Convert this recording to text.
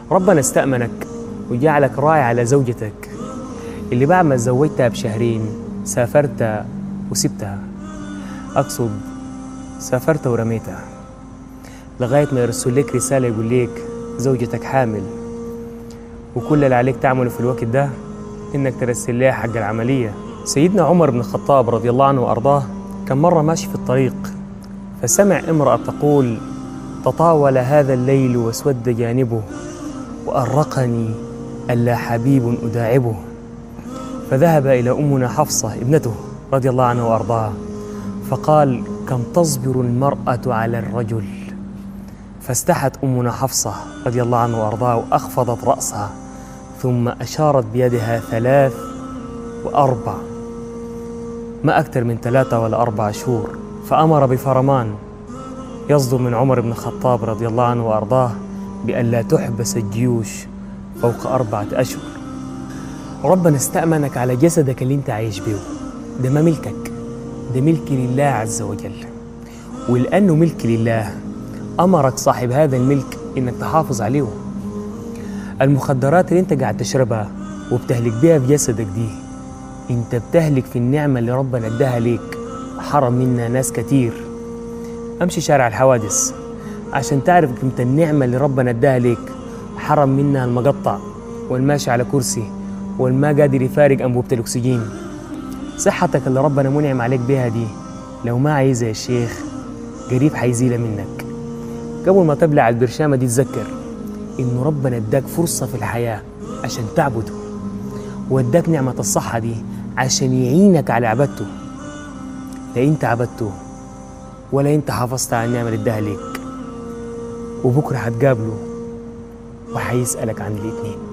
ربنا استأمنك وجعلك راعي على زوجتك اللي بعد ما تزوجتها بشهرين سافرت وسبتها أقصد سافرت ورميتها لغاية ما يرسل لك رسالة يقول لك زوجتك حامل وكل اللي عليك تعمله في الوقت ده إنك ترسل لها حق العملية سيدنا عمر بن الخطاب رضي الله عنه وأرضاه كان مرة ماشي في الطريق فسمع امرأة تقول تطاول هذا الليل واسود جانبه وأرقني ألا حبيب أداعبه فذهب إلى أمنا حفصة ابنته رضي الله عنها وأرضاها فقال كم تصبر المرأة على الرجل فاستحت أمنا حفصة رضي الله عنها وأرضاها وأخفضت رأسها ثم أشارت بيدها ثلاث وأربع ما أكثر من ثلاثة ولا أربع شهور فأمر بفرمان يصدر من عمر بن الخطاب رضي الله عنه وأرضاه بأن لا تحبس الجيوش فوق أربعة أشهر ربنا استأمنك على جسدك اللي انت عايش بيه ده ما ملكك ده ملك لله عز وجل ولأنه ملك لله أمرك صاحب هذا الملك إنك تحافظ عليه المخدرات اللي انت قاعد تشربها وبتهلك بيها في جسدك دي انت بتهلك في النعمة اللي ربنا اداها ليك حرم منها ناس كتير امشي شارع الحوادث عشان تعرف قيمة النعمة اللي ربنا اداها ليك حرم منها المقطع والماشي على كرسي والما قادر يفارق أنبوبة الأكسجين صحتك اللي ربنا منعم عليك بيها دي لو ما عايزها يا شيخ قريب حيزيلها منك قبل ما تبلع البرشامة دي تذكر إنه ربنا اداك فرصة في الحياة عشان تعبده واداك نعمة الصحة دي عشان يعينك على عبادته لا انت عبدته ولا انت حافظت على النعمة اللي اداها ليك وبكرة هتقابله وحيسألك عن الاتنين